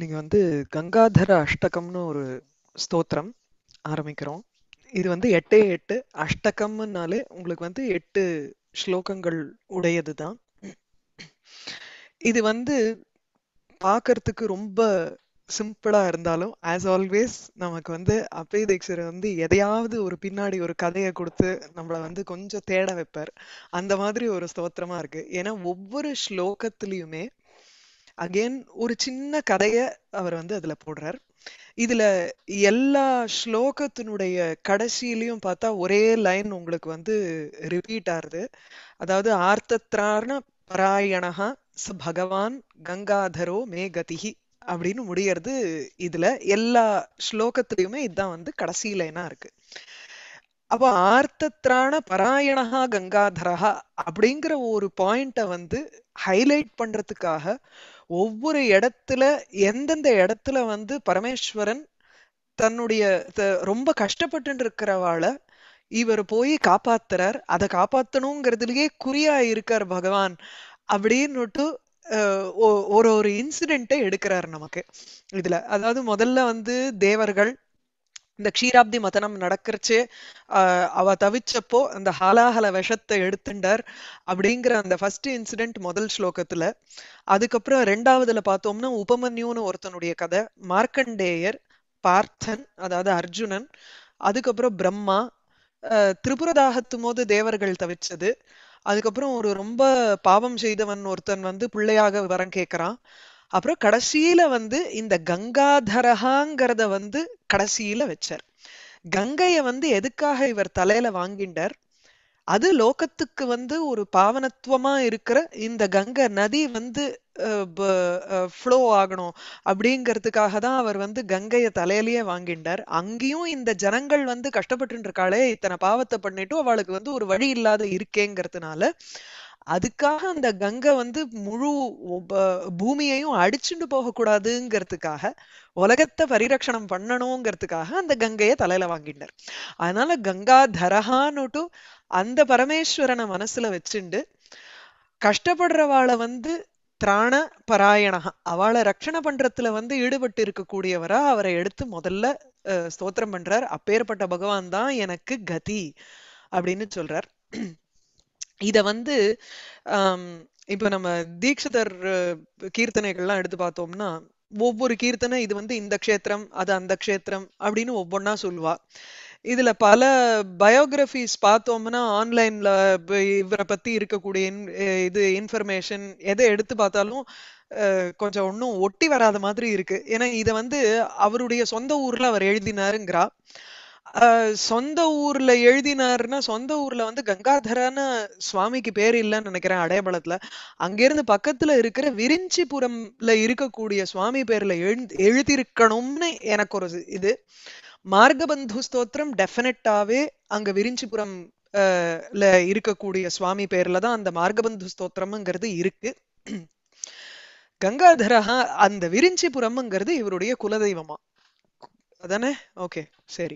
நீங்க வந்து கங்காதர அஷ்டகம்னு ஒரு ஸ்தோத்திரம் ஆரம்பிக்கிறோம் இது வந்து எட்டே எட்டு அஷ்டகம்னாலே உங்களுக்கு வந்து எட்டு ஸ்லோகங்கள் உடையதுதான் இது வந்து பார்க்கறதுக்கு ரொம்ப சிம்பிளா இருந்தாலும் ஆஸ் ஆல்வேஸ் நமக்கு வந்து அப்பய தீக்ஷர் வந்து எதையாவது ஒரு பின்னாடி ஒரு கதையை கொடுத்து நம்மள வந்து கொஞ்சம் தேட வைப்பார் அந்த மாதிரி ஒரு ஸ்தோத்திரமா இருக்கு ஏன்னா ஒவ்வொரு ஸ்லோகத்திலயுமே அகைன் ஒரு சின்ன கதைய அவர் வந்து அதுல போடுறார் இதுல எல்லா ஸ்லோகத்தினுடைய கடைசியிலயும் பார்த்தா ஒரே லைன் உங்களுக்கு வந்து ரிப்பீட் ஆறுது அதாவது ஆர்த்தத்ரார்ண பராயணஹா ச பகவான் கங்காதரோ மே கதிஹி அப்படின்னு முடியறது இதுல எல்லா ஸ்லோகத்திலயுமே இதுதான் வந்து கடைசி லைனா இருக்கு அப்போ ஆர்த்தத்ராண பராயணஹா கங்காதரஹா அப்படிங்கிற ஒரு பாயிண்ட வந்து ஹைலைட் பண்றதுக்காக ஒவ்வொரு இடத்துல எந்தெந்த இடத்துல வந்து பரமேஸ்வரன் தன்னுடைய ரொம்ப கஷ்டப்பட்டு இருக்கிறவாள இவர் போய் காப்பாத்துறார் அதை காப்பாத்தணுங்கிறதுலயே குறியா இருக்கார் பகவான் அப்படின்னுட்டு ஒரு ஒரு இன்சிடென்ட்டை எடுக்கிறார் நமக்கு இதுல அதாவது முதல்ல வந்து தேவர்கள் இந்த க்ஷீராப்தி மதனம் நடக்கிறச்சே ஆஹ் அவ தவிச்சப்போ அந்த ஹாலாஹல விஷத்தை எடுத்துண்டார் அப்படிங்கிற அந்த ஃபர்ஸ்ட் இன்சிடென்ட் முதல் ஸ்லோகத்துல அதுக்கப்புறம் ரெண்டாவதுல பார்த்தோம்னா உபமன்யுன்னு ஒருத்தனுடைய கதை மார்க்கண்டேயர் பார்த்தன் அதாவது அர்ஜுனன் அதுக்கப்புறம் பிரம்மா திரிபுரதாகத்து போது தேவர்கள் தவிச்சது அதுக்கப்புறம் ஒரு ரொம்ப பாவம் செய்தவன் ஒருத்தன் வந்து பிள்ளையாக வரம் கேட்கிறான் அப்புறம் கடைசியில வந்து இந்த கங்காதரகாங்கிறத வந்து கடைசியில வச்சார் கங்கைய வந்து எதுக்காக இவர் தலையில வாங்கிண்டார் அது லோகத்துக்கு வந்து ஒரு பாவனத்துவமா இருக்கிற இந்த கங்கை நதி வந்து ஃப்ளோ ஆகணும் அப்படிங்கிறதுக்காக தான் அவர் வந்து கங்கைய தலையிலேயே வாங்கிண்டார் அங்கேயும் இந்த ஜனங்கள் வந்து கஷ்டப்பட்டு இருக்காளே இத்தனை பாவத்தை பண்ணிட்டும் அவளுக்கு வந்து ஒரு வழி இல்லாத இருக்கேங்கிறதுனால அதுக்காக அந்த கங்கை வந்து முழு பூமியையும் அடிச்சுட்டு போகக்கூடாதுங்கிறதுக்காக உலகத்தை பரிரட்சணம் பண்ணணுங்கிறதுக்காக அந்த கங்கையை தலையில வாங்கிட்டார் அதனால கங்கா தரஹான்னுட்டும் அந்த பரமேஸ்வரனை மனசுல வச்சுண்டு கஷ்டப்படுறவாளை வந்து திராண பராயணகா அவளை ரட்சணை பண்றதுல வந்து ஈடுபட்டு இருக்கக்கூடியவரா அவரை எடுத்து முதல்ல ஸ்தோத்திரம் பண்றார் அப்பேற்பட்ட பகவான் தான் எனக்கு கதி அப்படின்னு சொல்றார் இத வந்து ஆஹ் இப்ப நம்ம தீட்சிதர் கீர்த்தனைகள்லாம் எடுத்து பார்த்தோம்னா ஒவ்வொரு கீர்த்தனை இது வந்து இந்த க்ஷேத்திரம் அது அந்த க்ஷேத்திரம் அப்படின்னு ஒவ்வொன்னா சொல்லுவா இதுல பல பயோகிராபிஸ் பார்த்தோம்னா ஆன்லைன்ல இவரை பத்தி இருக்கக்கூடிய இது இன்ஃபர்மேஷன் எதை எடுத்து பார்த்தாலும் கொஞ்சம் ஒன்றும் ஒட்டி வராத மாதிரி இருக்கு ஏன்னா இத வந்து அவருடைய சொந்த ஊர்ல அவர் எழுதினாருங்கிறா சொந்த ஊர்ல எழுதினாருன்னா சொந்த ஊர்ல வந்து கங்காதரான சுவாமிக்கு பேர் இல்லைன்னு நினைக்கிறேன் அடையபலத்துல அங்கிருந்து பக்கத்துல இருக்கிற விரிஞ்சிபுரம்ல இருக்கக்கூடிய சுவாமி பேர்ல எழு எழுதியிருக்கணும்னு எனக்கு ஒரு இது மார்கபந்து ஸ்தோத்திரம் டெஃபினட்டாவே அங்க விரிஞ்சிபுரம் இருக்கக்கூடிய சுவாமி பேர்ல தான் அந்த மார்கபந்து ஸ்தோத்திரம்ங்கிறது இருக்கு கங்காதரஹா அந்த விரிஞ்சிபுரம்ங்கிறது இவருடைய குலதெய்வமா அதானே ஓகே சரி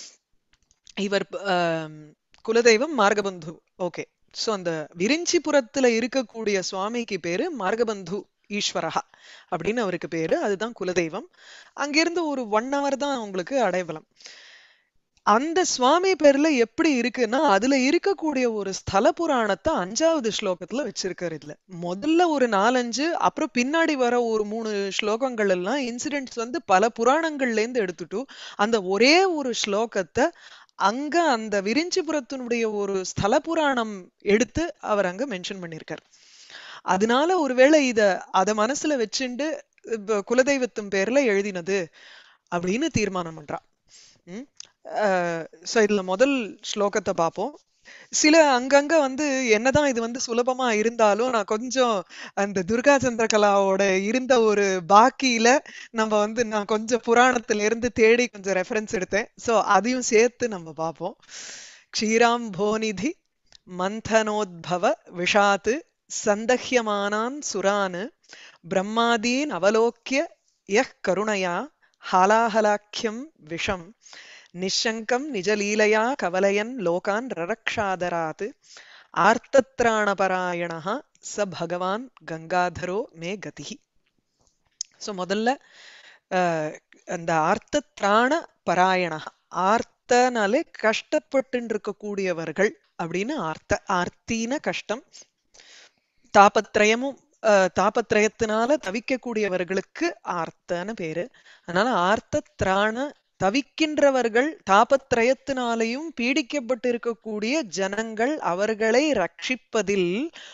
இவர் குலதெய்வம் மார்கபந்து ஓகே சோ அந்த விரிஞ்சிபுரத்துல இருக்கக்கூடிய சுவாமிக்கு பேரு மார்கபந்து ஈஸ்வரஹா அப்படின்னு அவருக்கு பேரு அதுதான் குலதெய்வம் அங்கிருந்து ஒரு ஒன் ஹவர் தான் உங்களுக்கு அடைபலம் அந்த சுவாமி பேர்ல எப்படி இருக்குன்னா அதுல இருக்கக்கூடிய ஒரு ஸ்தல புராணத்தை அஞ்சாவது ஸ்லோகத்துல வச்சிருக்காரு இதுல முதல்ல ஒரு நாலஞ்சு அப்புறம் பின்னாடி வர ஒரு மூணு ஸ்லோகங்கள் எல்லாம் இன்சிடென்ட்ஸ் வந்து பல புராணங்கள்ல இருந்து எடுத்துட்டு அந்த ஒரே ஒரு ஸ்லோகத்தை அங்க அந்த விரிஞ்சிபுரத்தினுடைய ஒரு ஸ்தல புராணம் எடுத்து அவர் அங்க மென்ஷன் பண்ணிருக்கார் அதனால ஒருவேளை இத அத மனசுல வச்சுண்டு குலதெய்வத்தின் பேர்ல எழுதினது அப்படின்னு தீர்மானம் பண்றா உம் சோ இதுல முதல் ஸ்லோகத்தை பார்ப்போம் சில அங்கங்க வந்து என்னதான் இது வந்து சுலபமா இருந்தாலும் நான் கொஞ்சம் அந்த துர்கா சந்திரகலாவோட இருந்த ஒரு பாக்கியில நம்ம வந்து நான் கொஞ்சம் புராணத்துல இருந்து தேடி கொஞ்சம் ரெஃபரன்ஸ் எடுத்தேன் சோ அதையும் சேர்த்து நம்ம பார்ப்போம் க்ஷீராம் போனிதி மந்தனோத்பவ விஷாத்து சந்தஹ்யமானான் சுரான் பிரம்மாதீன் அவலோக்கிய யஹ் கருணையா ஹாலாஹலாக்கியம் விஷம் நிஷங்கம் நிஜலீலையா கவலயன் லோகான் ரரக்ஷாதராத் ஆர்த்தத்ராணபராயணः ச பகவான் கங்காதரோ மே கதிஹி சோ முதல்ல அஹ், அந்த ஆர்த்த திராண பராயணா ஆர்த்தனாலே கஷ்டப்பட்டு இருக்கக்கூடியவர்கள் அப்படின்னு ஆர்த்த ஆர்த்தின கஷ்டம் தாபத்ரயமும் அஹ், தாபத்ரயத்தினால தவிக்கக்கூடியவர்களுக்கு ஆர்த்தன்னு பேரு அதனால ஆர்த்த திராண தவிக்கின்றவர்கள் தாபத்ரயத்தினாலையும் பீடிக்கப்பட்டு இருக்கக்கூடிய ஜனங்கள் அவர்களை ரட்சிப்பதில்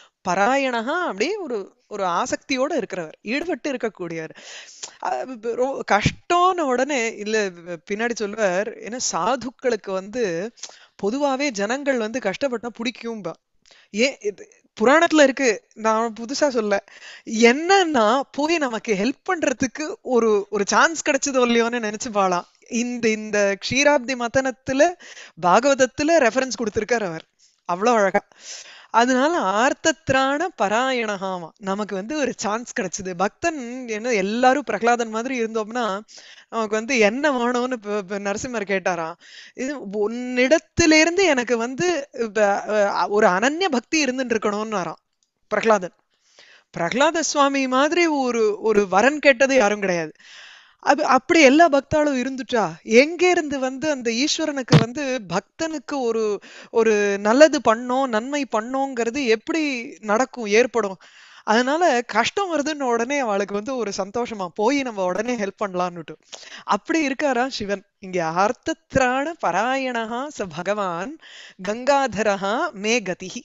பராயணகா அப்படியே ஒரு ஒரு ஆசக்தியோட இருக்கிறவர் ஈடுபட்டு இருக்கக்கூடியவர் அஹ் இப்ப ரொ- கஷ்டம்னு உடனே இல்ல பின்னாடி சொல்லுவார் ஏன்னா சாதுக்களுக்கு வந்து பொதுவாவே ஜனங்கள் வந்து கஷ்டப்பட்டா பிடிக்கும்பா ஏன் இது புராணத்துல இருக்கு நான் புதுசா சொல்ல என்னன்னா போய் நமக்கு ஹெல்ப் பண்றதுக்கு ஒரு ஒரு சான்ஸ் கிடைச்சதோ இல்லையோன்னு நினைச்சு பாலாம் இந்த இந்த க்ஷீராப்தி மதனத்துல பாகவதத்துல ரெஃபரன்ஸ் கொடுத்திருக்கார் அவர் அவ்வளவு அழகா அதனால ஆர்த்தத்ராண பராயணகாமா நமக்கு வந்து ஒரு சான்ஸ் கிடைச்சது பக்தன் என்ன எல்லாரும் பிரகலாதன் மாதிரி இருந்தோம்னா நமக்கு வந்து என்ன வேணும்னு இப்ப- இப்ப நரசிம்மர் கேட்டாராம் இது உன்னிடத்திலிருந்து எனக்கு வந்து இப்ப, அஹ், ஒரு அனன்ய பக்தி இருந்துட்டு இருக்கணும்னாராம் பிரகலாதன் பிரகலாத சுவாமி மாதிரி ஒரு ஒரு வரன் கேட்டது யாரும் கிடையாது அது அப்படி எல்லா பக்தாளும் இருந்துட்டா எங்க இருந்து வந்து அந்த ஈஸ்வரனுக்கு வந்து பக்தனுக்கு ஒரு ஒரு நல்லது பண்ணோம் நன்மை பண்ணோங்கிறது எப்படி நடக்கும் ஏற்படும் அதனால கஷ்டம் வருதுன்னு உடனே அவளுக்கு வந்து ஒரு சந்தோஷமா போய் நம்ம உடனே ஹெல்ப் பண்ணலான்னுட்டு அப்படி இருக்காரா சிவன் இங்க ஆர்த்தத்ராண பராயணஹா ச பகவான் கங்காதரஹா மே கதிஹி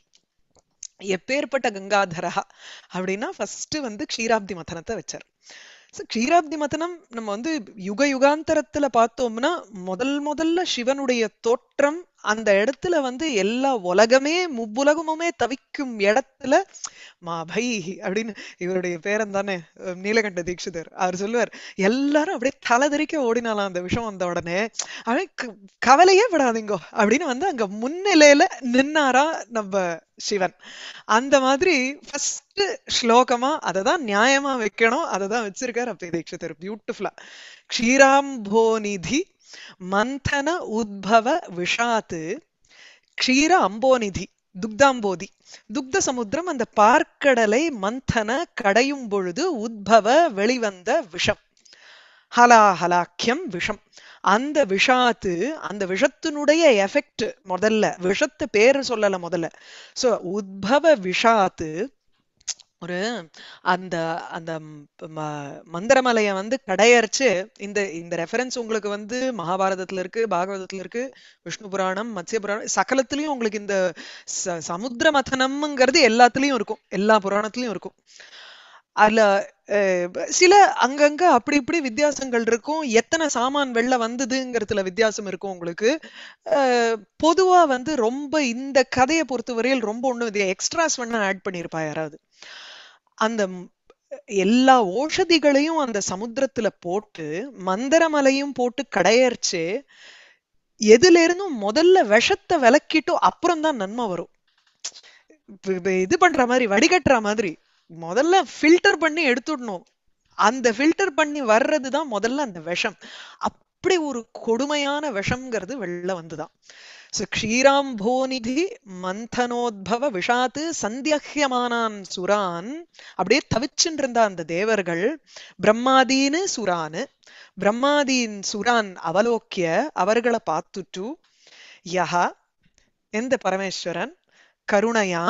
எப்பேற்பட்ட கங்காதரஹா அப்படின்னா ஃபர்ஸ்ட் வந்து க்ஷீராப்தி மதனத்தை வச்சார் So, க்ஷீராப்தி மதனம் நம்ம வந்து யுக யுகாந்தரத்துல பார்த்தோம்னா முதல் முதல்ல சிவனுடைய தோற்றம் அந்த இடத்துல வந்து எல்லா உலகமே முப்புலகமுமே தவிக்கும் இடத்துல மாபை அப்படின்னு இவருடைய பேரன் தானே அஹ் நீலகண்ட தீட்சிதர் அவர் சொல்லுவார் எல்லாரும் அப்படியே தலைதெறிக்க ஓடினாலாம் அந்த விஷயம் வந்த உடனே அவன் க- கவலையே விடாதீங்கோ அப்படின்னு வந்து அங்க முன்னிலையில நின்னாரா நம்ம சிவன் அந்த மாதிரி ஃபர்ஸ்ட் ஸ்லோகமா அதை தான் நியாயமா வைக்கணும் அதை தான் வச்சிருக்காரு அப்படி தீட்சிதர் பியூட்டிஃபுல்லா க்ஷீராம்போநிதி மந்தன உத்பவ விஷாத்து க்ஷீர அம்போநிதி துக்தாம்போதி துக்த சமுத்திரம் அந்த பார்க்கடலை மந்தன கடையும் பொழுது உத்பவ வெளிவந்த விஷம் ஹலாஹலாக்கியம் விஷம் அந்த விஷாத்து அந்த விஷத்தினுடைய எஃபெக்ட் முதல்ல விஷத்து பேரு சொல்லல முதல்ல சோ உத்பவ விஷாத்து ஒரு அந்த அந்த ம் ம- மந்திரமலைய வந்து கடையரிச்சு இந்த இந்த ரெஃபரன்ஸ் உங்களுக்கு வந்து மகாபாரதத்துல இருக்கு பாகவதத்துல இருக்கு விஷ்ணு புராணம் மத்ஸ்ய புராணம் சகலத்திலயும் உங்களுக்கு இந்த ச- சமுத்திர மதனம்ங்கிறது எல்லாத்துலயும் இருக்கும் எல்லா புராணத்திலயும் இருக்கும் அதுல அஹ், சில அங்கங்க அப்படி இப்படி வித்தியாசங்கள் இருக்கும் எத்தனை சாமான் வெளில வந்ததுங்கிறதுல வித்தியாசம் இருக்கும் உங்களுக்கு அஹ், பொதுவா வந்து ரொம்ப இந்த கதையை பொறுத்தவரையில் ரொம்ப ஒண்ணு எக்ஸ்ட்ராஸ் வேணா ஆட் பண்ணியிருப்பா யாராவது அந்த ம்- எல்லா ஓஷதிகளையும் அந்த சமுத்திரத்துல போட்டு மந்தரமலையும் போட்டு கடையரிச்சு எதுல இருந்தும் முதல்ல விஷத்தை விலக்கிட்டு அப்புறம் தான் நன்மை வரும் இப்ப- இப்ப இது பண்ற மாதிரி வடிகட்டுற மாதிரி முதல்ல ஃபில்டர் பண்ணி எடுத்துடணும் அந்த ஃபில்டர் பண்ணி வர்றதுதான் முதல்ல அந்த விஷம் அப்படி ஒரு கொடுமையான விஷம்ங்கிறது வெளில வந்துதான் சோ க்ஷீராம்போநிதி மந்தனோத்பவ விஷாத்து சந்தியஹ்யமானான் சுரான் அப்படியே தவிச்சுட்டு இருந்த அந்த தேவர்கள் பிரம்மாதீனு சுரானு பிரம்மாதீன் சுரான் அவலோக்கிய அவர்களை பார்த்துட்டு யஹா எந்த பரமேஸ்வரன் கருணையா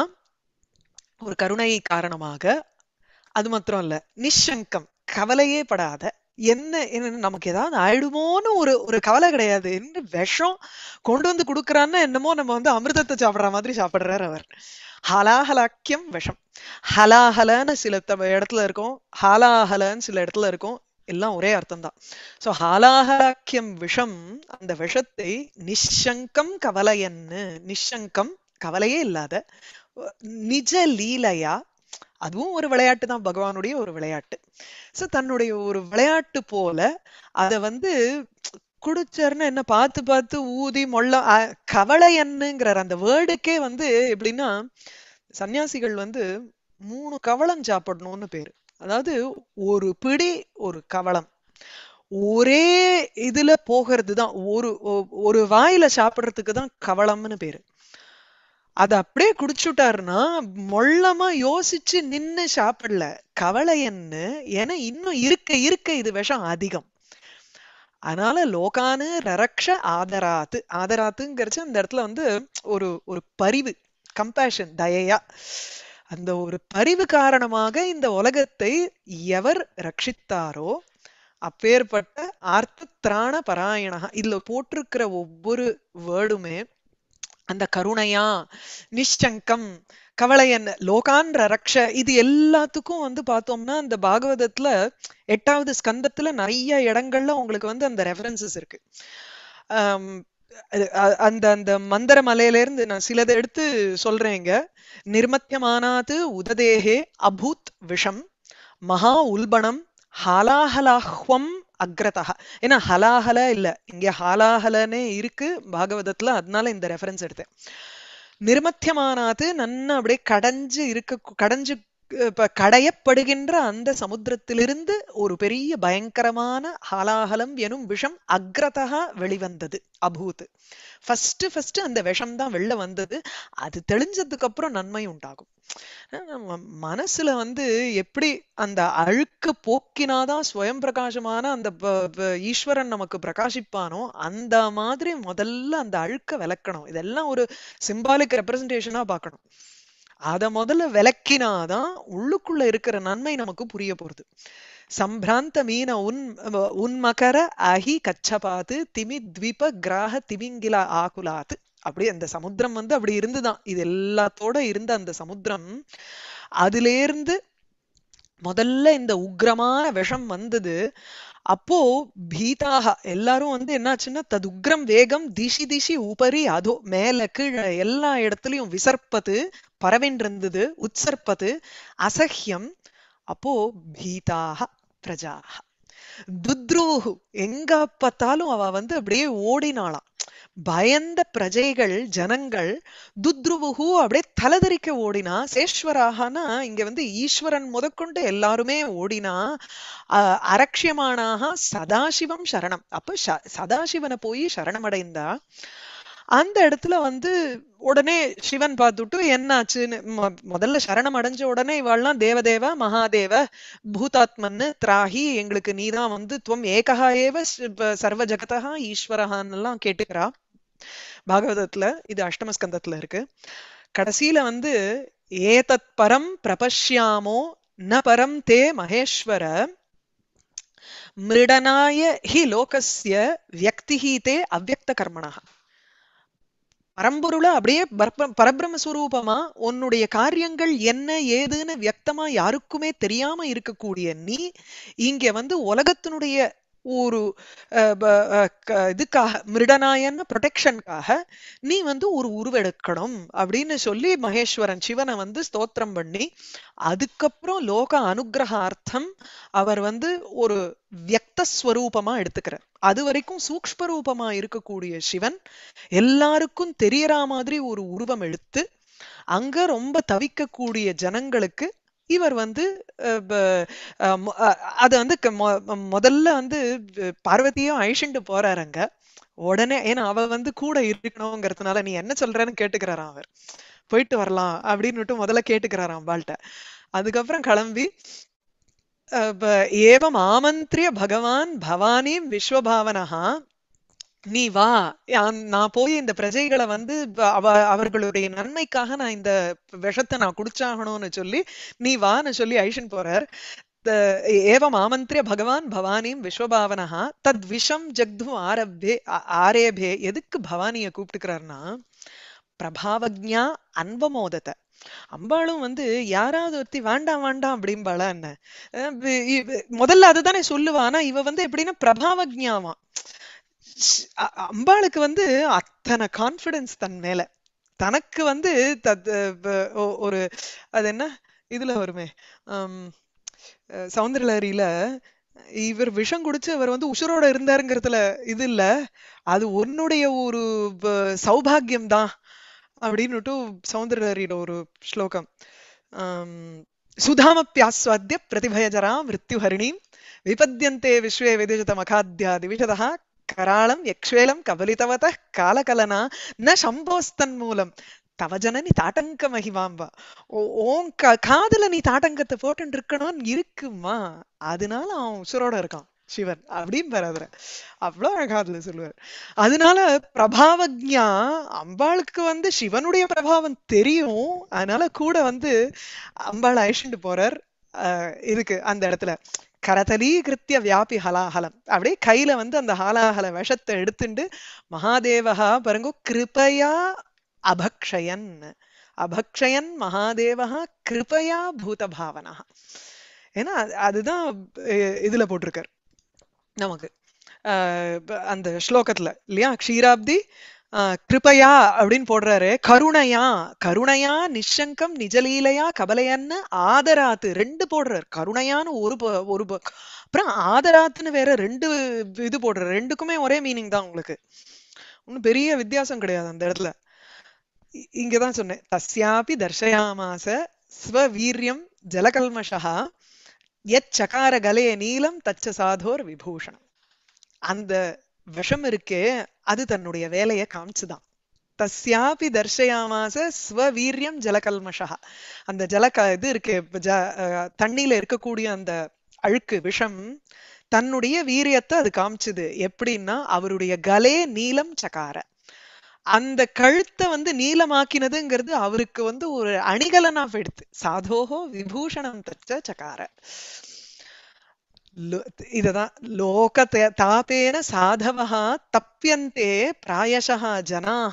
ஒரு கருணை காரணமாக அது மாத்திரம் இல்ல நிஷங்கம் கவலையே படாத என்ன என்ன நமக்கு ஏதாவது ஆயிடுமோன்னு ஒரு ஒரு கவலை கிடையாது என்ன விஷம் கொண்டு வந்து கொடுக்கறான்னா என்னமோ நம்ம வந்து அமிர்தத்தை சாப்பிடுற மாதிரி சாப்பிடுறாரு அவர் ஹலாஹலாக்கியம் விஷம் ஹலாஹலன்னு சில த- இடத்துல இருக்கும் ஹாலாஹலன்னு சில இடத்துல இருக்கும் எல்லாம் ஒரே அர்த்தம் தான் சோ ஹாலாஹலாக்கியம் விஷம் அந்த விஷத்தை நிஷங்கம் கவலையன்னு நிஷங்கம் கவலையே இல்லாத நிஜ லீலையா அதுவும் ஒரு விளையாட்டு தான் பகவானுடைய ஒரு விளையாட்டு சோ தன்னுடைய ஒரு விளையாட்டு போல அத வந்து குடிச்சாருன்னா என்ன பார்த்து பார்த்து ஊதி மொள்ள அ- கவளையன்னுங்கிறார் அந்த வேர்டுக்கே வந்து எப்படின்னா சன்னியாசிகள் வந்து மூணு கவளம் சாப்பிடணும்னு பேரு அதாவது ஒரு பிடி ஒரு கவளம் ஒரே இதுல போகிறது தான் ஒரு ஒ- ஒரு வாயில சாப்பிடுறதுக்கு தான் கவளம்னு பேரு அத அப்படியே குடிச்சுட்டாருன்னா மொள்ளமா யோசிச்சு நின்னு சாப்பிடல கவலையன்னு ஏன்னா இன்னும் இருக்க இருக்க இது விஷம் அதிகம் அதனால லோகானு ரரக்ஷ ஆதராத்து ஆதராத்துங்கிறச்சு அந்த இடத்துல வந்து ஒரு ஒரு பரிவு கம்பேஷன் தயையா அந்த ஒரு பரிவு காரணமாக இந்த உலகத்தை எவர் ரட்சித்தாரோ அப்பேற்பட்ட ஆர்த்த திராண பராயணா இதுல போட்டிருக்கிற ஒவ்வொரு வேர்டுமே அந்த கருணையா நிஷ்சங்கம் கவலையன் லோகான் ரக்ஷ இது எல்லாத்துக்கும் வந்து பார்த்தோம்னா அந்த பாகவதத்துல எட்டாவது ஸ்கந்தத்துல நிறைய இடங்கள்ல உங்களுக்கு வந்து அந்த ரெஃபரன்சஸ் இருக்கு ஆம், அது- அ- அந்த அந்த மந்தர மலையில இருந்து நான் சிலதை எடுத்து சொல்றேங்க நிர்மத்தியமானாது உததேகே அபூத் விஷம் மகா உல்பணம் ஹாலாஹலாஹ்வம் அக்ரதா ஏன்னா ஹலாஹல இல்ல இங்க ஹாலாஹலனே இருக்கு பாகவதத்துல அதனால இந்த ரெஃபரன்ஸ் எடுத்தேன் நிர்மத்தியமானாது நன்னா அப்படியே கடைஞ்சு இருக்க கடைஞ்சு இப்ப கடையப்படுகின்ற அந்த சமுத்திரத்திலிருந்து ஒரு பெரிய பயங்கரமான ஹாலாஹலம் எனும் விஷம் அக்ரதா வெளிவந்தது அபூத் ஃபர்ஸ்ட் ஃபர்ஸ்ட் அந்த விஷம் தான் வெளில வந்தது அது தெளிஞ்சதுக்கு அப்புறம் நன்மை உண்டாகும் நம்ம மனசுல வந்து எப்படி அந்த அழுக்க போக்கினாதான் ஸ்வயம் பிரகாசமான அந்த ப- ப- ஈஸ்வரன் நமக்கு பிரகாசிப்பானோ அந்த மாதிரி முதல்ல அந்த அழுக்க விளக்கணும் இதெல்லாம் ஒரு சிம்பாலிக் ரெப்ரசன்டேஷனா பார்க்கணும் அத முதல்ல விளக்கினாதான் உள்ளுக்குள்ள இருக்கிற நன்மை நமக்கு புரிய போறது சம்பிராந்த மீன உன் அஹ் உன்மகர அஹி கச்சபாத்து திமி த்வீப கிராக திமிங்கில ஆகுலாத்து அப்படி அந்த சமுத்திரம் வந்து அப்படி இருந்துதான் இது எல்லாத்தோட இருந்த அந்த சமுத்திரம் அதிலேருந்து முதல்ல இந்த உக்ரமான விஷம் வந்தது அப்போ பீதாக எல்லாரும் வந்து என்னாச்சுன்னா தது உக்ரம் வேகம் திஷி திஷி உபரி அதோ மேல கீழே எல்லா இடத்துலயும் விசர்ப்பது பரவென்றிருந்தது உற்சர்ப்பது அசஹ்யம் அப்போ பீதாக பிரஜாக துத்ரூஹு எங்க பார்த்தாலும் அவ வந்து அப்படியே ஓடினாளாம் பயந்த பிரஜைகள் ஜனங்கள் துத்ருவுகு அப்படியே தலதறிக்க ஓடினா சேஸ்வராகனா இங்க வந்து ஈஸ்வரன் முதற்கொண்டு எல்லாருமே ஓடினா அஹ், அரக்ஷியமானாக சதாசிவம் சரணம் அப்ப ச- சதாசிவனை போய் சரணமடைந்தா அந்த இடத்துல வந்து உடனே சிவன் பார்த்துட்டு என்னாச்சுன்னு மொ- முதல்ல சரணம் அடைஞ்ச உடனே இவாள்லாம் தேவதேவ மகாதேவ பூதாத்மன்னு திராஹி எங்களுக்கு நீதான் வந்து துவம் ஏகஹா ஏவ ஸ்- ப- சர்வ ஜகதா ஈஸ்வரஹான்னு எல்லாம் கேட்டுக்கிறா பாகவதத்துல இது அஷ்டமஸ்கந்தத்துல இருக்கு கடைசியில வந்து ஏதத் பரம் பிரபஷ்யாமோ ந பரம் தே மகேஸ்வர மிருடனாய ஹி லோகஸ்ய வியக்திஹி தே அவ்யக்த கர்மணா பரம்பொருளை அப்படியே பரப- பரபிரம்ம ஸ்வரூபமா உன்னுடைய காரியங்கள் என்ன ஏதுன்னு வியக்தமா யாருக்குமே தெரியாம இருக்கக்கூடிய நீ இங்க வந்து உலகத்தினுடைய ஒரு அஹ், ப- அஹ், க- இதுக்காக மிருடனாயன்னு ப்ரொடெக்ஷனுக்காக நீ வந்து ஒரு உருவெடுக்கணும் அப்படின்னு சொல்லி மகேஸ்வரன் சிவனை வந்து ஸ்தோத்திரம் பண்ணி அதுக்கப்புறம் லோக அனுகிரகார்த்தம் அவர் வந்து ஒரு வியக்த ஸ்வரூபமா எடுத்துக்கிறார் அது வரைக்கும் சூக்ஷ்ம ரூபமா இருக்கக்கூடிய சிவன் எல்லாருக்கும் தெரியற மாதிரி ஒரு உருவம் எடுத்து அங்க ரொம்ப தவிக்கக்கூடிய ஜனங்களுக்கு இவர் வந்து அஹ், ப- அஹ், மொ- அஹ், அது வந்து க- மொ- முதல்ல வந்து அஹ், பார்வதியும் அழிச்சுட்டு போறாருங்க உடனே ஏன்னா அவ வந்து கூட இருக்கணுங்கிறதுனால நீ என்ன சொல்றேன்னு கேட்டுக்கிறாராம் அவர் போயிட்டு வரலாம் அப்படின்னுட்டு முதல்ல கேட்டுக்கிறாராம் அம்பாள்கிட்ட அதுக்கப்புறம் கிளம்பி அஹ், ப- ஏவம் ஆமந்திரிய பகவான் பவானிம் விஸ்வபாவனஹா நீ வா யான்- நான் போய் இந்த பிரஜைகளை வந்து ப- அவ அவர்களுடைய நன்மைக்காக நான் இந்த விஷத்தை நான் குடிச்சாகணும்னு சொல்லி நீ வான்னு சொல்லி ஐஷன் போறார் த- ஏவம் ஆமந்திரிய பகவான் பவானிம் விஸ்வபாவனஹா தத் விஷம் ஜக்து ஆரப்பே ஆ- ஆரேபே எதுக்கு பவானிய கூப்பிட்டுக்கிறாருன்னா பிரபாவஜா அன்பமோதத்தை அம்பாளும் வந்து யாராவது ஒருத்தி வேண்டாம் வேண்டாம் அப்படிம்பாளா என்ன அஹ் வி- இவ- முதல்ல அதுதானே சொல்லுவா ஆனா இவ வந்து எப்படின்னா பிரபாவஜாவா ஷ்- அ- அம்பாளுக்கு வந்து அத்தனை கான்ஃபிடன்ஸ் தன் மேல தனக்கு வந்து தத் ப- ஒ- ஒரு அது என்ன இதுல வருமே ஆம், அஹ் சௌந்தரலஹரியில இவர் விஷம் குடிச்சு அவர் வந்து உசுரோட இருந்தாருங்கிறதுல இது இல்ல அது உன்னுடைய ஒரு ப- சௌபாகியம் தான் அப்படின்னுட்டு சௌந்தரலஹரியில ஒரு ஸ்லோகம் ஆம், சுதாமப்பியாஸ்வாத்திய பிரதிபயஜரா மிருத்யுஹரிணீம் விபத்யந்தே விஸ்வே விதிஷத மகாத்யா திவிஷதா கராளம் யக்ஷ்வேலம் கபலிதவத காலகலனா ந சம்போஸ்தன் மூலம் தவ ஜனனி தாட்டங்க மகிமாம்பா ஓ- உன் க- காதுல நீ தாட்டங்கத்தை போட்டு இருக்கணும்னு இருக்குமா அதனால அவன் உசுரோட இருக்கான் சிவன் அப்படின்னு வராதுற அவ்வளவு அழகா அதுல சொல்லுவார் அதனால பிரபாவஜா அம்பாளுக்கு வந்து சிவனுடைய பிரபாவம் தெரியும் அதனால கூட வந்து அம்பாள் அழிச்சுட்டு போறார் அஹ் இதுக்கு அந்த இடத்துல கரதலீகிருத்திய வியாபி ஹலாஹலம் அப்படியே கையில வந்து அந்த ஹாலாஹல விஷத்தை எடுத்துண்டு மகாதேவஹா பாருங்க கிருபயா அபக்ஷயன் அபக்ஷயன் மகாதேவஹா கிருபயா பூத பாவனா ஏன்னா அது- அதுதான் அஹ் இதுல போட்டிருக்கார் நமக்கு ஆஹ் ப- அந்த ஸ்லோகத்துல இல்லையா க்ஷீராப்தி ஆஹ் கிருபையா அப்படின்னு போடுறாரு கருணையா கருணையா நிஷங்கம் நிஜலீலையா கபலையன்னு ஆதராத்து ரெண்டு போடுறாரு கருணையான்னு ஒரு ப- ஒரு ப- அப்புறம் ஆதராத்துன்னு வேற ரெண்டு இது போடுறாரு ரெண்டுக்குமே ஒரே மீனிங் தான் உங்களுக்கு ஒன்றும் பெரிய வித்தியாசம் கிடையாது அந்த இடத்துல இ- இங்கதான் சொன்னேன் தஸ்யாபி தர்ஷயாமாச ஸ்வவீரியம் ஜலகல்மஷா எச் சகார கலே நீலம் தச்ச சாதோர் விபூஷணம் அந்த விஷம் இருக்கே அது தன்னுடைய வேலையை காமிச்சுதான் தஸ்யாபி தர்ஷயாமாச ஸ்வவீரியம் ஜலகல்மஷா அந்த ஜலக இது இருக்கு இப்ப ஜ அஹ் தண்ணியில இருக்கக்கூடிய அந்த அழுக்கு விஷம் தன்னுடைய வீரியத்தை அது காமிச்சுது எப்படின்னா அவருடைய கலே நீலம் சகார அந்த கழுத்தை வந்து நீலமாக்கினதுங்கிறது அவருக்கு வந்து ஒரு அணிகலனா போயிடுது சாதோஹோ விபூஷணம் தச்ச சகார லோ- இததான் லோக தே- தாபேன சாதவः தப்பியந்தே பிராயசः ஜனாः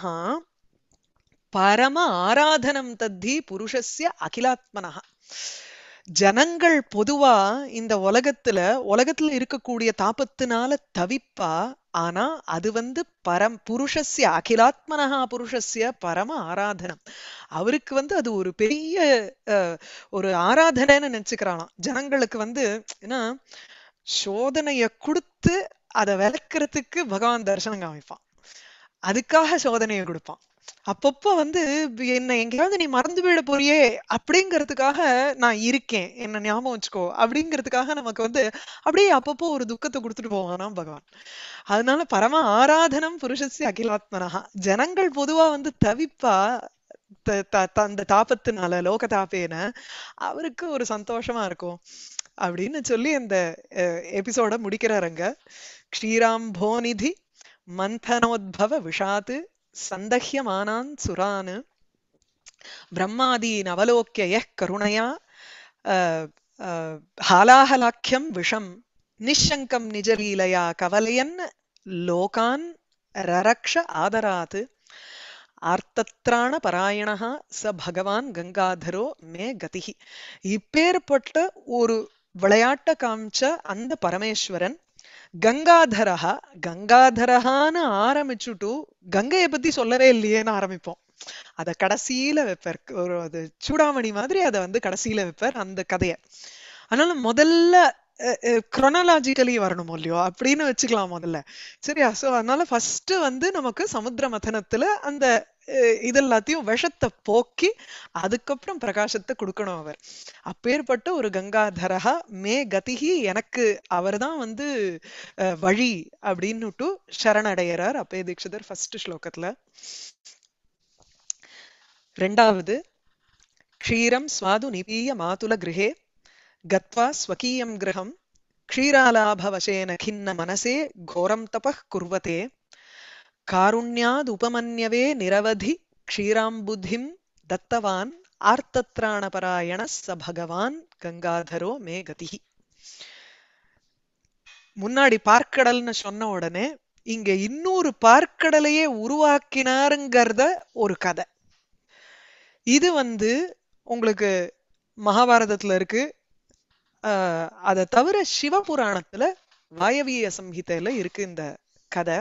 பரம ஆராதனம் தத்தி புருஷஸ்ய அகிலாத்மனः ஜனங்கள் பொதுவா இந்த உலகத்துல உலகத்துல இருக்கக்கூடிய தாபத்தினால தவிப்பா ஆனா அது வந்து பரம் புருஷஸ்ய அகிலாத்மனஹா புருஷஸ்ய பரம ஆராதனம் அவருக்கு வந்து அது ஒரு பெரிய அஹ், ஒரு ஆராதனைன்னு நினைச்சுக்கிறானாம் ஜனங்களுக்கு வந்து ஏன்னா சோதனைய கொடுத்து அதை விளக்குறதுக்கு பகவான் தரிசனம் காமிப்பான் அதுக்காக சோதனையை கொடுப்பான் அப்பப்போ வந்து என்ன எங்கேயாவது நீ மறந்து விட போறியே அப்படிங்கிறதுக்காக நான் இருக்கேன் என்ன ஞாபகம் வச்சுக்கோ அப்படிங்கிறதுக்காக நமக்கு வந்து அப்படியே அப்பப்போ ஒரு துக்கத்தை கொடுத்துட்டு போவானாம் பகவான் அதனால பரம ஆராதனம் புருஷஸ்ய அகிலாத்மனஹா ஜனங்கள் பொதுவா வந்து தவிப்பா த- த- த- அந்த தாபத்தினால லோக தாபேன அவருக்கு ஒரு சந்தோஷமா இருக்கும் அப்படின்னு சொல்லி அந்த எபிசோட முடிக்கிறாருங்க க்ஷீராம்போநிதி மந்தனோத்பவ விஷாத் சந்தஹ்யமானான் சுரான் பிரம்மாதீன் அவலோக்கிய யः கருணையா அஹ், அஹ், ஹாலாஹலாக்கியம் விஷம் நிஷங்கம் நிஜலீலையா கவலையன் லோகான் ரரக்ஷ ஆதராத் ஆர்த்தத்ராண பராயணா ச பகவான் கங்காதரோ மே கதிஹி இப்பேற்பட்ட ஒரு விளையாட்ட காமிச்ச அந்த பரமேஸ்வரன் கங்காதரஹா கங்காதரஹான்னு ஆரம்பிச்சுட்டு கங்கையை பத்தி சொல்லவே இல்லையேன்னு ஆரம்பிப்போம் அத கடைசியில வைப்பார் ஒரு அது சூடாமணி மாதிரி அதை வந்து கடைசியில வைப்பார் அந்த கதைய அதனால முதல்ல குரோனாலாஜிக்கலி வரணும் இல்லையோ அப்படின்னு வச்சுக்கலாம் முதல்ல சரியா சோ அதனால ஃபர்ஸ்ட் வந்து நமக்கு சமுத்திர மதனத்துல அந்த அஹ், இது எல்லாத்தையும் விஷத்தை போக்கி அதுக்கப்புறம் பிரகாசத்தை கொடுக்கணும் அவர் அப்பேற்பட்ட ஒரு கங்காதரஹா மே கதிகி எனக்கு அவர்தான் வந்து அஹ், வழி அப்படின்னுட்டு சரணடைகிறார் அப்பே தீட்சிதர் ஃபர்ஸ்ட் ஸ்லோகத்துல ரெண்டாவது க்ஷீரம் ஸ்வாது நிபீய மாதுல கிருஹே गत्वा स्वकीयं गृहं क्षीरालाभवशेन खिन्न मनसे घोरं तपः कुर्वते कारुण्यादुपमन्यवे निरवधि क्षीराम्बुधिं दत्तवान् आर्तत्राणपरायणः स भगवान् गङ्गाधरो मे गतिः முன்னாடி பார்க்கடல்னு சொன்ன உடனே இங்க இன்னொரு பார்க்கடலையே உருவாக்கினாருங்கிறத ஒரு கதை இது வந்து உங்களுக்கு மகாபாரதத்துல இருக்கு ஆஹ் அதை தவிர சிவபுராணத்துல வாயவிய சம்ஹிதையில இருக்கு இந்த கதை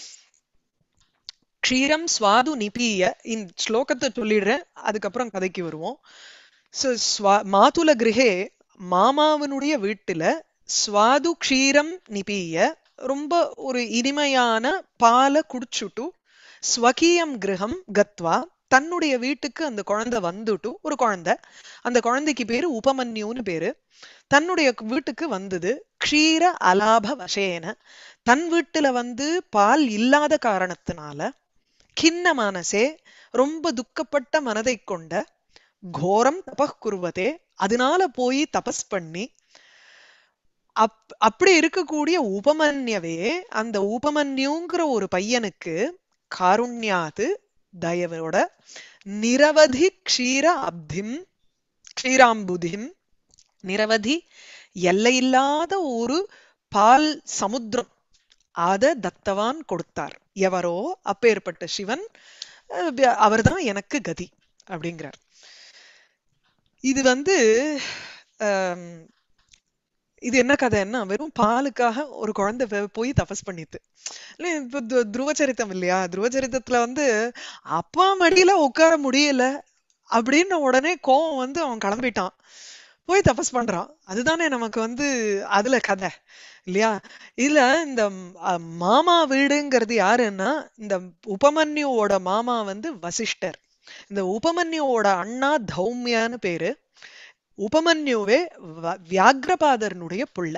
க்ஷீரம் ஸ்வாது நிபீய இந்த ஸ்லோகத்தை சொல்லிடுறேன் அதுக்கப்புறம் கதைக்கு வருவோம் So, ஸ்வா- மாதுல கிரகே மாமாவனுடைய வீட்டுல ஸ்வாது க்ஷீரம் நிபீய ரொம்ப ஒரு இனிமையான பாலை குடிச்சுட்டு ஸ்வகீயம் கிரகம் கத்வா தன்னுடைய வீட்டுக்கு அந்த குழந்தை வந்துட்டு ஒரு குழந்தை அந்த குழந்தைக்கு பேரு உபமன்யுன்னு பேரு தன்னுடைய வீட்டுக்கு வந்தது க்ஷீர அலாப வசேன தன் வீட்டுல வந்து பால் இல்லாத காரணத்தினால கிண்ண மனசே ரொம்ப துக்கப்பட்ட மனதை கொண்ட கோரம் தபः குருவதே அதனால போய் தபஸ் பண்ணி அப் அப்படி இருக்கக்கூடிய உபமன்யவே அந்த உபமன்யுங்கிற ஒரு பையனுக்கு காருண்யாது தயவோட நிரவதி க்ஷீர அப்திம் க்ஷீராம்புதிம் நிரவதி எல்லையில்லாத ஒரு பால் சமுத்திரம் அத தத்தவான் கொடுத்தார் எவரோ அப்பேற்பட்ட சிவன் அஹ், வ- அவர்தான் எனக்கு கதி அப்படிங்கிறார் இது வந்து ஆம், இது என்ன கதைன்னா வெறும் பாலுக்காக ஒரு குழந்தை போய் போய் தபஸ் பண்ணித்து இல்ல இப்ப து- துருவச்சரித்தம் இல்லையா துருவச்சரித்தத்துல வந்து அப்பா மடியில உட்கார முடியல அப்படின்னு உடனே கோவம் வந்து அவன் கிளம்பிட்டான் போய் தபஸ் பண்றான் அதுதானே நமக்கு வந்து அதுல கதை இல்லையா இதுல இந்த ம், அ, மாமா வீடுங்கிறது யாருன்னா இந்த உபமன்யுவோட மாமா வந்து வசிஷ்டர் இந்த உபமன்யுவோட அண்ணா தௌமியான்னு பேரு உபமன்யுவே வ- வியாக்ரபாதரனுடைய புள்ள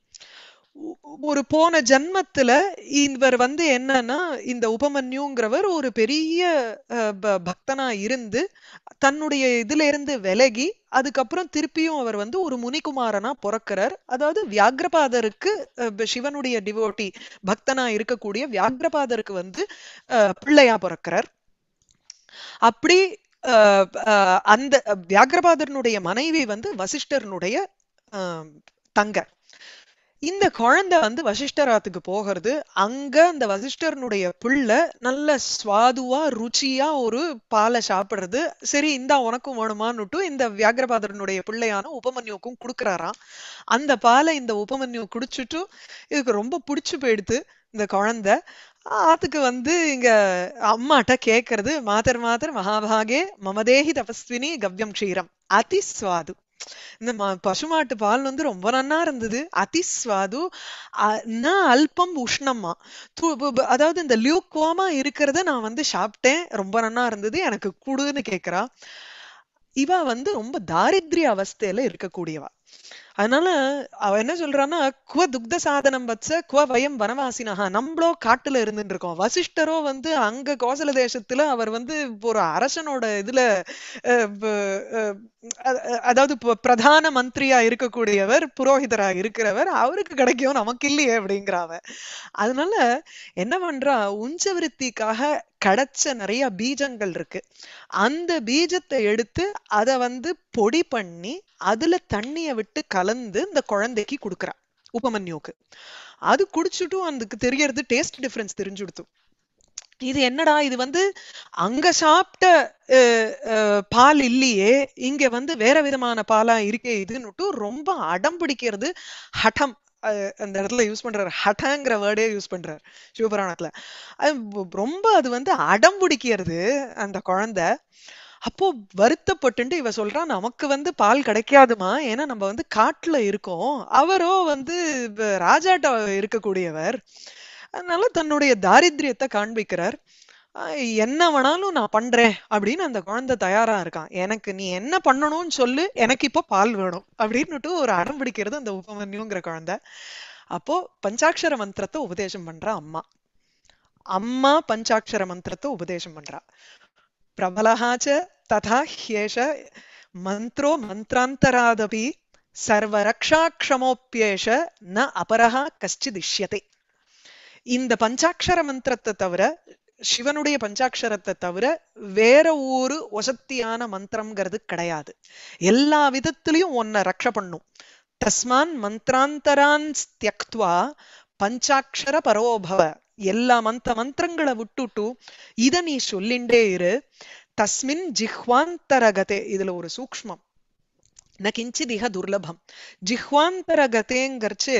ஒ- ஒரு போன ஜன்மத்துல இவர் வந்து என்னன்னா இந்த உபமன்யுங்கிறவர் ஒரு பெரிய அஹ், ப- பக்தனா இருந்து தன்னுடைய இதுல இருந்து விலகி அதுக்கப்புறம் திருப்பியும் அவர் வந்து ஒரு முனிகுமாரனா பிறக்கிறார் அதாவது வியாக்ரபாதருக்கு அஹ், ப- சிவனுடைய டிவோட்டி பக்தனா இருக்கக்கூடிய வியாக்ரபாதருக்கு வந்து அஹ், பிள்ளையா பிறக்கிறார் அப்படி அஹ், அஹ், அந்த வியாக்ரபாதரனுடைய மனைவி வந்து வசிஷ்டர்னுடைய அஹ், தங்க இந்த குழந்தை வந்து வசிஷ்டராத்துக்கு போகிறது அங்க அந்த வசிஷ்டர்னுடைய பிள்ளை நல்ல சுவாதுவா ருச்சியா ஒரு பாலை சாப்பிடுறது சரி இந்தா உனக்கும் வேணுமான்னுட்டு இந்த வியாகிரபாதரனுடைய பிள்ளையான உபமன்யுக்கும் கொடுக்கறாராம் அந்த பாலை இந்த உபமன்யு குடிச்சிட்டு இதுக்கு ரொம்ப பிடிச்சு போயிடுது இந்த குழந்தை அதுக்கு வந்து இங்க அம்மாட்ட கேக்குறது மாதர் மாதர் மகாபாகே மமதேஹி தபஸ்வினி கவ்யம் க்ஷீரம் அதி சுவாது இந்த ம- பசுமாட்டு பால் வந்து ரொம்ப நன்னா இருந்தது அதி சுவாது அ- ந அல்பம் உஷ்ணமா து- ப- ப- அதாவது இந்த லியூக்வாமா இருக்கிறத நான் வந்து சாப்பிட்டேன் ரொம்ப நன்னா இருந்தது எனக்கு குடுன்னு கேக்குறா இவ வந்து ரொம்ப தாரித்ரிய அவஸ்தையில இருக்கக்கூடியவா அதனால அவ என்ன சொல்றான்னா குவ துக்த சாதனம் வச்ச குவ வயம் வனவாசினஹா நம்மளோ காட்டுல இருந்துட்டு இருக்கோம் வசிஷ்டரோ வந்து அங்க கோசல தேசத்துல அவர் வந்து ஒரு அரசனோட இதுல அஹ், ப- அஹ், அ- அ- அதாவது ப- பிரதான மந்திரியா இருக்கக்கூடியவர் புரோகிதரா இருக்கிறவர் அவருக்கு கிடைக்கும் நமக்கு இல்லையே அப்படிங்கிறாவ அதனால என்ன பண்றா உஞ்சவிருத்திக்காக கிடைச்ச நிறைய பீஜங்கள் இருக்கு அந்த பீஜத்தை எடுத்து அத வந்து பொடி பண்ணி அதுல தண்ணிய விட்டு கலந்து இந்த குழந்தைக்கு கொடுக்கறா உபமன்யுக்கு அது குடிச்சுட்டும் அதுக்கு தெரியறது டேஸ்ட் டிஃபரன்ஸ் தெரிஞ்சுடுத்து இது என்னடா இது வந்து அங்க சாப்பிட்ட அஹ், அஹ், பால் இல்லையே இங்க வந்து வேற விதமான பாலா இருக்கே இதுன்னுட்டு ரொம்ப அடம் பிடிக்கிறது ஹடம் அஹ், அந்த இடத்துல யூஸ் பண்றாரு ஹடங்கிற வேர்டே யூஸ் பண்றாரு சிவபுராணத்துல அது ரொ- ரொம்ப அது வந்து அடம் பிடிக்கிறது அந்த குழந்தை அப்போ வருத்தப்பட்டுட்டு இவ சொல்றா நமக்கு வந்து பால் கிடைக்காதுமா ஏன்னா நம்ம வந்து காட்டுல இருக்கோம் அவரோ வந்து இப்ப ராஜாட்ட இருக்கக்கூடியவர் அதனால தன்னுடைய தாரித்ரியத்தை காண்பிக்கிறார் ஆஹ் என்ன வேணாலும் நான் பண்றேன் அப்படின்னு அந்த குழந்தை தயாரா இருக்கான் எனக்கு நீ என்ன பண்ணணும்னு சொல்லு எனக்கு இப்போ பால் வேணும் அப்படின்னுட்டு ஒரு அடம் பிடிக்கிறது அந்த உபமன்யுங்கிற குழந்தை அப்போ பஞ்சாட்சர மந்திரத்தை உபதேசம் பண்றா அம்மா அம்மா பஞ்சாட்சர மந்திரத்தை உபதேசம் பண்றா பிரபலஹா ச ததா ஹ்யேஷ மந்த்ரோ மந்த்ராந்தராதபி சர்வரக்ஷாக்ஷமோப்பியேஷ ந அபரஹா கஷ்டிதிஷ்யதே இந்த பஞ்சாட்சர மந்திரத்தை தவிர சிவனுடைய பஞ்சாட்சரத்தை தவிர வேற ஒரு வசத்தியான மந்திரம்ங்கிறது கிடையாது எல்லா விதத்திலையும் உன்னை ரக்ஷ பண்ணும் தஸ்மான் மந்திராந்தரான் தியக்துவா பஞ்சாட்சர பரோபவ எல்லா மந்திர மந்திரங்களை விட்டுட்டு இத நீ சொல்லிண்டே இரு தஸ்மின் ஜிஹ்வாந்தரகதே இதுல ஒரு சூக்ஷ்மம் ந கிஞ்சிதிக துர்லபம் ஜிஹ்வாந்தரகதேங்கிறச்சு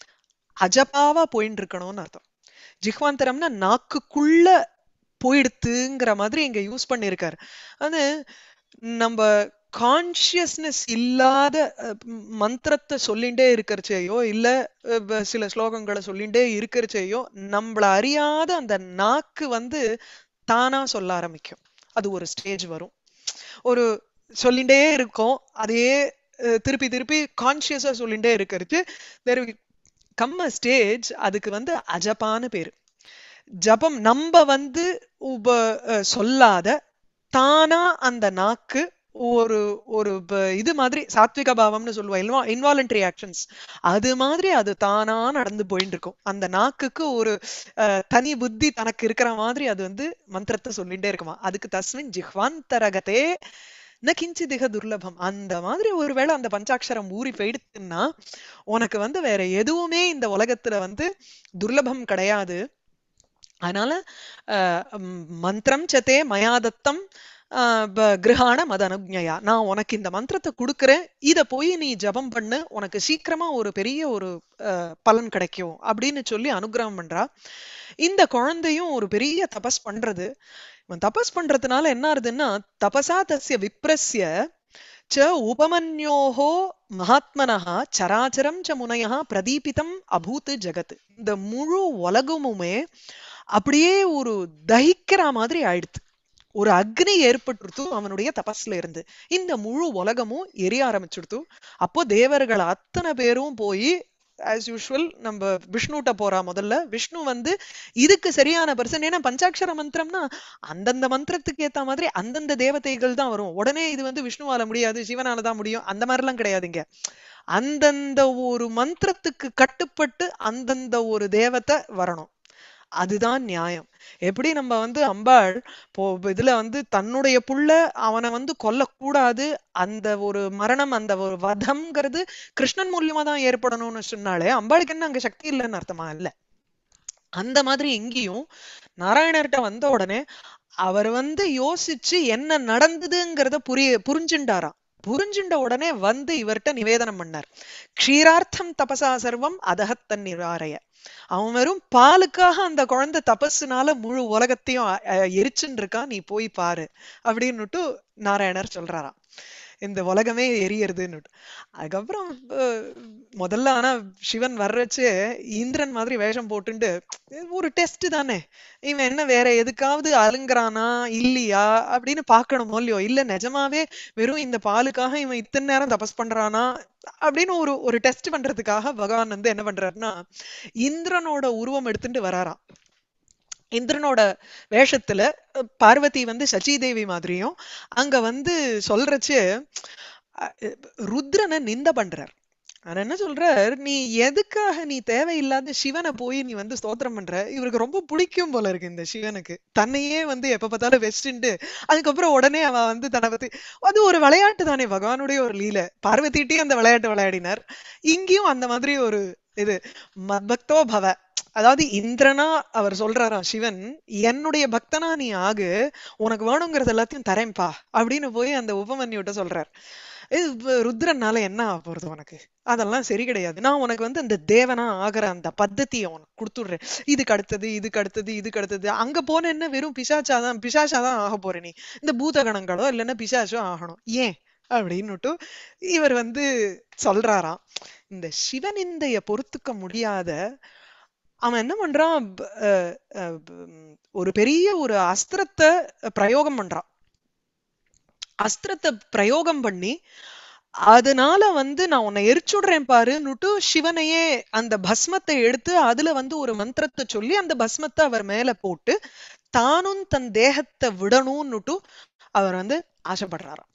அஜபாவா போயின்னு இருக்கணும்னு அர்த்தம் ஜிஹ்வாந்தரம்னா நாக்குக்குள்ள போயிடுத்துங்கிற மாதிரி இங்க யூஸ் பண்ணிருக்காரு அது நம்ம கான்சியஸ்னஸ் இல்லாத அஹ், ம், மந்திரத்தை சொல்லிண்டே இருக்கிறச்சேயோ இல்ல அஹ், வ- சில ஸ்லோகங்களை சொல்லிண்டே இருக்கிறச்சேயோ நம்மள அறியாத அந்த நாக்கு வந்து தானா சொல்ல ஆரம்பிக்கும் அது ஒரு ஸ்டேஜ் வரும் ஒரு சொல்லிண்டே இருக்கோம் அதே அஹ், திருப்பி திருப்பி கான்சியஸா சொல்லிண்டே இருக்கிறது தெர் கம் அ ஸ்டேஜ் அதுக்கு வந்து அஜபான்னு பேரு ஜபம் நம்ம வந்து உப அஹ் சொல்லாத தானா அந்த நாக்கு ஒரு ஒரு ப- இது மாதிரி சாத்விக பாவம்னு சொல்லுவா இன்வா இன்வாலண்டரி ஆக்ஷன்ஸ் அது மாதிரி அது தானா நடந்து போயிட்டு இருக்கும் அந்த நாக்குக்கு ஒரு அஹ், தனி புத்தி தனக்கு இருக்கிற மாதிரி அது வந்து மந்திரத்தை சொல்லிட்டே இருக்குமா அதுக்கு தஸ்மின் ஜிஹ்வாந்தரகதே ந கிஞ்சிதிக துர்லபம் அந்த மாதிரி ஒருவேளை அந்த பஞ்சாட்சரம் ஊறி போயிடுச்சுன்னா உனக்கு வந்து வேற எதுவுமே இந்த உலகத்துல வந்து துர்லபம் கிடையாது அதனால அஹ், ம், மந்திரம் சத்தே மயாதத்தம் கிரகாண மத அனுஜயா நான் உனக்கு இந்த மந்திரத்தை கொடுக்குறேன் இத போய் நீ ஜபம் பண்ணு உனக்கு சீக்கிரமா ஒரு பெரிய ஒரு அஹ், பலன் கிடைக்கும் அப்படின்னு சொல்லி அனுகிரகம் பண்றா இந்த குழந்தையும் ஒரு பெரிய தபஸ் பண்றது இவன் தபஸ் பண்றதுனால என்ன ஆகுதுன்னா தபசா தஸ்ய விப்ரஸ்ய ச உபமன்யோஹோ மகாத்மனஹ சராச்சரம் ச முனையா பிரதீபிதம் அபூத் ஜகத் இந்த முழு உலகமுமே அப்படியே ஒரு தகிக்கிற மாதிரி ஆயிடுது ஒரு அக்னி ஏற்பட்டுருத்து அவனுடைய தபஸ்ல இருந்து இந்த முழு உலகமும் எரிய ஆரம்பிச்சுடுத்து அப்போ தேவர்கள் அத்தனை பேரும் போய் ஆஸ் யூஷுவல் நம்ம விஷ்ணுட்ட போறா முதல்ல விஷ்ணு வந்து இதுக்கு சரியான பர்சன் ஏன்னா பஞ்சாட்சர மந்திரம்னா அந்தந்த மந்திரத்துக்கு ஏத்த மாதிரி அந்தந்த தேவதைகள் தான் வரும் உடனே இது வந்து விஷ்ணுவால முடியாது சிவனால தான் முடியும் அந்த மாதிரிலாம் கிடையாதுங்க அந்தந்த ஒரு மந்திரத்துக்கு கட்டுப்பட்டு அந்தந்த ஒரு தேவதை வரணும் அதுதான் நியாயம் எப்படி நம்ம வந்து அம்பாள் போ இதுல வந்து தன்னுடைய புள்ள அவனை வந்து கொல்லக்கூடாது அந்த ஒரு மரணம் அந்த ஒரு வதம்ங்கிறது கிருஷ்ணன் மூலியமா தான் ஏற்படணும்னு சொன்னாலே அம்பாளுக்கு என்ன அங்க சக்தி இல்லைன்னு அர்த்தமா இல்ல அந்த மாதிரி இங்கேயும் நாராயணர்கிட்ட வந்த உடனே அவர் வந்து யோசிச்சு என்ன நடந்ததுங்கிறத புரிய புரிஞ்சுண்டாராம் புரிஞ்சுண்ட உடனே வந்து இவர்கிட்ட நிவேதனம் பண்ணார் க்ஷீரார்த்தம் தபசா சர்வம் அதகத்தன் நிவாரைய அவன் வெறும் பாலுக்காக அந்த குழந்தை தபஸுனால முழு உலகத்தையும் அ- அ- எரிச்சுன்னு இருக்கான் நீ போய் பாரு அப்படின்னுட்டு நாராயணர் சொல்றாராம் இந்த உலகமே எரியறதுன்னு அதுக்கப்புறம் அஹ், முதல்ல ஆனா சிவன் வர்றச்சு இந்திரன் மாதிரி வேஷம் போட்டுண்டு ஒரு டெஸ்ட் தானே இவன் என்ன வேற எதுக்காவது அலுங்குறானா இல்லையா அப்படின்னு பார்க்கணுமோ இல்லையோ இல்ல நிஜமாவே வெறும் இந்த பாலுக்காக இவன் இத்தனை நேரம் தபஸ் பண்றானா அப்படின்னு ஒரு ஒரு டெஸ்ட் பண்றதுக்காக பகவான் வந்து என்ன பண்றாருன்னா இந்திரனோட உருவம் எடுத்துட்டு வராராம் இந்திரனோட வேஷத்துல அஹ், பார்வதி வந்து சச்சி தேவி மாதிரியும் அங்க வந்து சொல்றச்சு அஹ், ருத்ரனை நிந்த பண்றார் ஆனா என்ன சொல்றார் நீ எதுக்காக நீ தேவையில்லாத சிவனை போய் நீ வந்து ஸ்தோத்திரம் பண்ற இவருக்கு ரொம்ப பிடிக்கும் போல இருக்கு இந்த சிவனுக்கு தன்னையே வந்து எப்ப பார்த்தாலும் வெஸ்ட்டு அதுக்கப்புறம் உடனே அவன் வந்து தன்னை பத்தி அது ஒரு விளையாட்டு தானே பகவானுடைய ஒரு லீலை பார்வதிட்டையும் அந்த விளையாட்டு விளையாடினார் இங்கேயும் அந்த மாதிரி ஒரு இது மத்பக்தோ பவ அதாவது இந்திரனா அவர் சொல்றாராம் சிவன் என்னுடைய பக்தனா நீ ஆகு உனக்கு வேணுங்கிறது எல்லாத்தையும் தரேன்பா அப்படின்னு போய் அந்த உபமன்யுட்ட சொல்றார் இது வ- ருத்ரனால என்ன ஆக போறது உனக்கு அதெல்லாம் சரி கிடையாது நான் உனக்கு வந்து அந்த தேவனா ஆகிற அந்த பத்ததியை உனக்கு கொடுத்துடுறேன் இதுக்கு அடுத்தது இதுக்கு அடுத்தது இதுக்கு அடுத்தது அங்க போன என்ன வெறும் பிசாச்சாதான் பிசாச்சாதான் ஆக போற நீ இந்த பூதகணங்களோ இல்லைன்னா பிசாச்சோ ஆகணும் ஏன் அப்படின்னுட்டு இவர் வந்து சொல்றாராம் இந்த சிவனிந்தைய பொறுத்துக்க முடியாத அவன் என்ன பண்றான் ப- அஹ் அஹ் உம் ஒரு பெரிய ஒரு அஸ்திரத்தை பிரயோகம் பண்றான் அஸ்திரத்தை பிரயோகம் பண்ணி அதனால வந்து நான் உன்னை எரிச்சுடுறேன் பாருன்னுட்டு சிவனையே அந்த பஸ்மத்தை எடுத்து அதுல வந்து ஒரு மந்திரத்தை சொல்லி அந்த பஸ்மத்தை அவர் மேல போட்டு தானும் தன் தேகத்தை விடணும்னுட்டு அவர் வந்து ஆசைப்படுறாராம்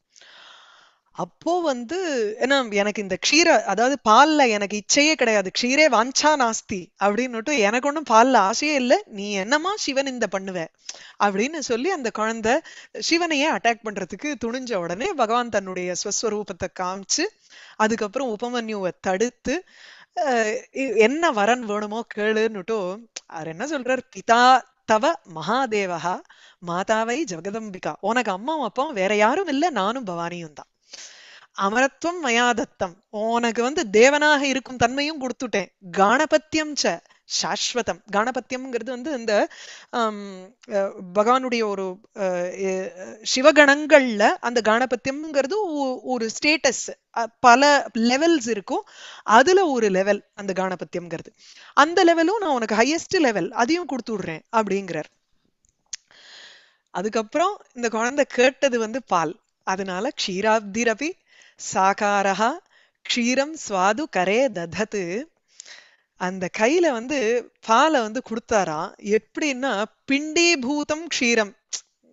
அப்போ வந்து ஏன்னா எனக்கு இந்த க்ஷீர அதாவது பால்ல எனக்கு இச்சையே கிடையாது க்ஷீரே வாஞ்சா நாஸ்தி அப்படின்னுட்டு எனக்கு ஒண்ணும் பால்ல ஆசையே இல்லை நீ என்னமா சிவன் இந்த பண்ணுவ அப்படின்னு சொல்லி அந்த குழந்தை சிவனையே அட்டாக் பண்றதுக்கு துணிஞ்ச உடனே பகவான் தன்னுடைய ஸ்வஸ்வரூபத்தை காமிச்சு அதுக்கப்புறம் உபமன்யுவை தடுத்து அஹ் இ- என்ன வரன் வேணுமோ கேளுன்னுட்டு அவர் என்ன சொல்றார் பிதா தவ மகாதேவஹா மாதாவை ஜெகதம்பிகா உனக்கு அம்மாவும் அப்பாவும் வேற யாரும் இல்ல நானும் பவானியும் தான் அமரத்துவம் மயாதத்தம் உனக்கு வந்து தேவனாக இருக்கும் தன்மையும் கொடுத்துட்டேன் காணபத்தியம் ச சாஸ்வதம் காணபத்தியம்ங்கிறது வந்து இந்த ஆம், அஹ், பகவானுடைய ஒரு அஹ், எ- சிவகணங்கள்ல அந்த காணபத்தியம்ங்கிறது ஒ- ஒரு ஸ்டேட்டஸ் பல லெவல்ஸ் இருக்கும் அதுல ஒரு லெவல் அந்த காணபத்தியம்ங்கிறது அந்த லெவலும் நான் உனக்கு ஹையஸ்ட் லெவல் அதையும் கொடுத்து விடுறேன் அப்படிங்கிறார் அதுக்கப்புறம் இந்த குழந்தை கேட்டது வந்து பால் அதனால க்ஷீராப்திரபி சாகாரஹா க்ஷீரம் சுவாது கரே ததத்து அந்த கையில வந்து பாலை வந்து கொடுத்தாராம் எப்படின்னா பிண்டீபூதம் க்ஷீரம்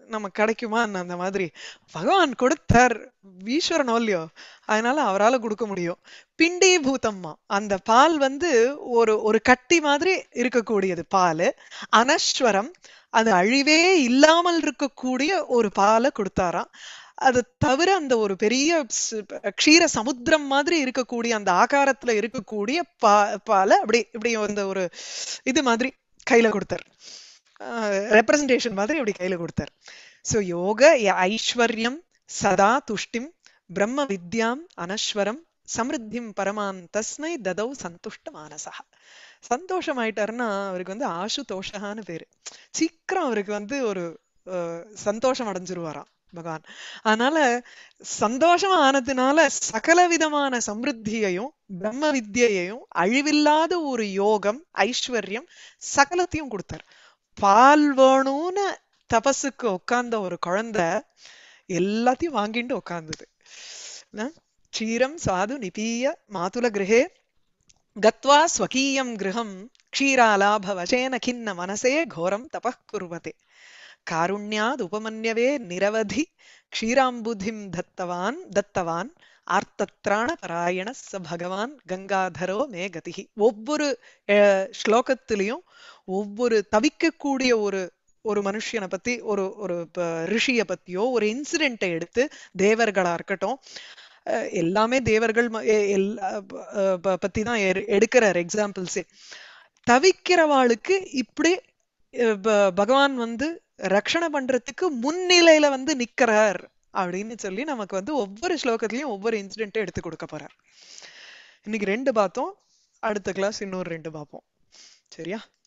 நமக்கு கிடைக்குமா அந்த மாதிரி பகவான் கொடுத்தார் ஈஸ்வரன் இல்லையோ அதனால அவரால கொடுக்க முடியும் பிண்டி பூதம்மா அந்த பால் வந்து ஒரு ஒரு கட்டி மாதிரி இருக்கக்கூடியது பால் அனஸ்வரம் அது அழிவே இல்லாமல் இருக்கக்கூடிய ஒரு பாலை கொடுத்தாராம் அது தவிர அந்த ஒரு பெரிய ஸ்- க்ஷீர சமுத்திரம் மாதிரி இருக்கக்கூடிய அந்த ஆகாரத்துல இருக்கக்கூடிய பா பாலை அப்படி இப்படி அந்த ஒரு இது மாதிரி கையில கொடுத்தார் ரெப்ரசன்டேஷன் மாதிரி அப்படி கையில கொடுத்தார் சோ யோக ய- ஐஸ்வர்யம் சதா துஷ்டிம் பிரம்ம வித்யாம் அனஸ்வரம் சமிருத்திம் பரமாம் தஸ்மை ததௌ சந்துஷ்ட மானசா சந்தோஷமாயிட்டாருன்னா அவருக்கு வந்து ஆசுதோஷகான்னு பேரு சீக்கிரம் அவருக்கு வந்து ஒரு அஹ், சந்தோஷம் அடைஞ்சிருவாராம் பகவான் அதனால சந்தோஷமா ஆனதுனால சகல விதமான சமிருத்தியையும் பிரம்ம வித்யையையும் அழிவில்லாத ஒரு யோகம் ஐஸ்வர்யம் சகலத்தையும் கொடுத்தார் பால் வேணும்னு தபசுக்கு உட்கார்ந்த ஒரு குழந்தை எல்லாத்தையும் வாங்கிட்டு உட்கார்ந்தது க்ஷீரம் சாது நிபீய மாதுல கிரகே கத்வா ஸ்வகீயம் கிரகம் க்ஷீராலாபவசேன கிண்ண மனசே கோரம் தபः குர்வதே காருண்யாத் உபமன்யவே நிரவதி க்ஷீராம்புதிம் தத்தவான் தத்தவான் ஆர்த்தத்ராண பராயண ச பகவான் கங்காதரோ மே கதிஹி ஒவ்வொரு அஹ், ஸ்லோகத்திலையும் ஒவ்வொரு தவிக்கக்கூடிய ஒரு ஒரு மனுஷனை பத்தி ஒரு ஒரு ப- ரிஷிய பத்தியோ ஒரு இன்சிடென்ட்டை எடுத்து தேவர்களா இருக்கட்டும் அஹ், எல்லாமே தேவர்கள் ம- எ- எல்லா ப- அஹ் ப- பத்தி தான் எடு- எடுக்கிறார் எக்ஸாம்பிள்ஸே தவிக்கிறவாளுக்கு இப்படி அஹ், ப- பகவான் வந்து ரக்ஷணை பண்றதுக்கு முன்னிலையில வந்து நிக்கிறார் அப்படின்னு சொல்லி நமக்கு வந்து ஒவ்வொரு ஸ்லோகத்திலயும் ஒவ்வொரு இன்சிடென்ட்டை எடுத்து கொடுக்க போறார் இன்னைக்கு ரெண்டு பார்த்தோம் அடுத்த கிளாஸ் இன்னொரு ரெண்டு பார்ப்போம் சரியா